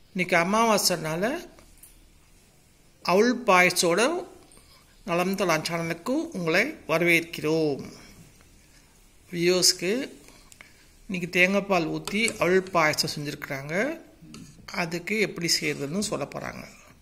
இன்னைக்கு அமாவாசைனால அவுள் பாயசோட நலம் தலான் சேனலுக்கு உங்களை வரவேற்கிறோம் வியூஸ்க்கு இன்னைக்கு தேங்காய் பால் ஊற்றி அவுள் பாயசம் செஞ்சுருக்குறாங்க அதுக்கு எப்படி செய்யறதுன்னு சொல்ல போகிறாங்க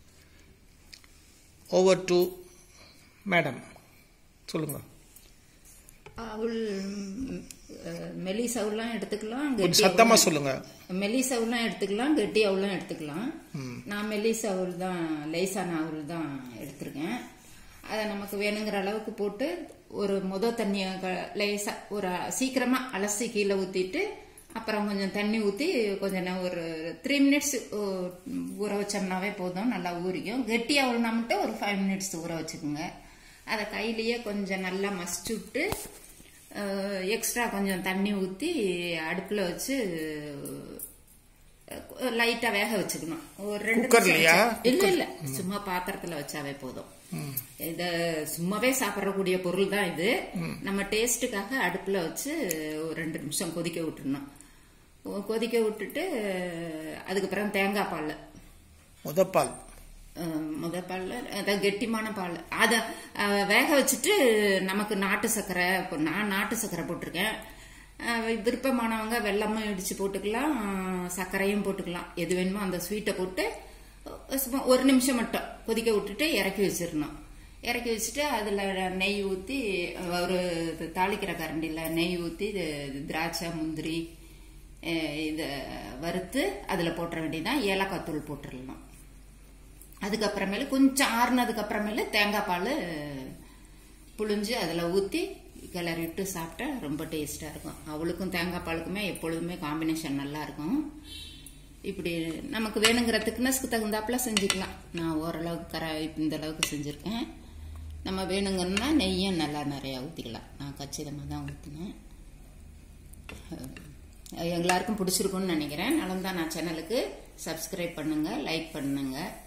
ஓவர் டு மேடம் சொல்லுங்கள் அவள் மெலிஸ் அவல்லாம் எடுத்துக்கலாம் கொஞ்சம் கெட்டி சத்தமாக சொல்லுங்கள் மெலிஸ் அவல்லாம் எடுத்துக்கலாம் கெட்டி அவல்லாம் எடுத்துக்கலாம் நான் மெலிஸ் அவல் தான் லேசான அவல் தான் எடுத்திருக்கேன் அதை நமக்கு வேணுங்கிற அளவுக்கு போட்டு ஒரு முத தண்ணியை க- லேசா ஒரு சீக்கிரமா அலசி கீழே ஊத்திட்டு அப்புறம் கொஞ்சம் தண்ணி ஊத்தி கொஞ்சம் நே- ஒரு த்ரீ மினிட்ஸ் ஊற வச்சோம்னாவே போதும் நல்லா ஊறிக்கும் கெட்டி அவல்னா மட்டும் ஒரு ஃபைவ் மினிட்ஸ் ஊற வச்சுக்கோங்க அதை கையிலேயே கொஞ்சம் நல்லா மசிச்சு விட்டு எக்ஸ்ட்ரா கொஞ்சம் தண்ணி ஊற்றி அடுப்பில் வச்சு லைட்டா வேக வச்சுக்கணும் ஒரு ரெண்டு நிமிஷம் குக்கர்லயா? வச்சா- இல்ல இல்ல சும்மா பாத்திரத்துல வச்சாவே போதும் இத சும்மாவே சாப்பிடக்கூடிய பொருள் தான் இது நம்ம டேஸ்ட்டுக்காக அடுப்புல வச்சு ஒரு ரெண்டு நிமிஷம் கொதிக்க விட்டுறணும் கொ- கொதிக்க விட்டுட்டு அதுக்கப்புறம் தேங்காய் பால் முதப்பால் அஹ் முத பால்ல அதான் கெட்டிமான பால் அத அஹ், வேக வச்சுட்டு நமக்கு நாட்டு சர்க்கரை இப்போ நான் நாட்டு சர்க்கரை போட்டிருக்கேன் அஹ், விருப்பமானவங்க வெல்லமும் இடிச்சு போட்டுக்கலாம் அஹ், சர்க்கரையும் போட்டுக்கலாம் எது வேணுமோ அந்த ஸ்வீட்டை போட்டு அஹ், சும்மா ஒரு நிமிஷம் மட்டும் கொதிக்க விட்டுட்டு இறக்கி வச்சிடணும் இறக்கி வச்சுட்டு அதில் நெய் ஊற்றி ஒரு இது தாளிக்கிற கரண்டியில் நெய் ஊற்றி திராட்சை முந்திரி அஹ், இதை வறுத்து அதில் போட்டுற வேண்டியதான் ஏலக்காய் தூள் போட்டுடலாம் அதுக்கப்புறமேலு கொஞ்சம் ஆறுனதுக்கு அப்புறமேலு தேங்காய் பால் புழிஞ்சு அதில் ஊற்றி கிளறி விட்டு சாப்பிட்டா ரொம்ப டேஸ்டாக இருக்கும் அவளுக்கும் தேங்காய் பாலுக்குமே எப்பொழுதுமே காம்பினேஷன் நல்லா இருக்கும் இப்படி நமக்கு வேணுங்கிற திக்னஸ்க்கு தகுந்தாப்புல செஞ்சுக்கலாம் நான் ஓரளவுக்கு கர இந்த அளவுக்கு செஞ்சுருக்கேன் நம்ம வேணுங்கன்னா நெய்யும் நல்லா நிறையா ஊற்றிக்கலாம் நான் கச்சிதமாக தான் ஊற்றினேன் எல்லாருக்கும் பிடிச்சிருக்கும்னு நினைக்கிறேன் நலம்தான் நான் சேனலுக்கு சப்ஸ்கிரைப் பண்ணுங்க லைக் பண்ணுங்க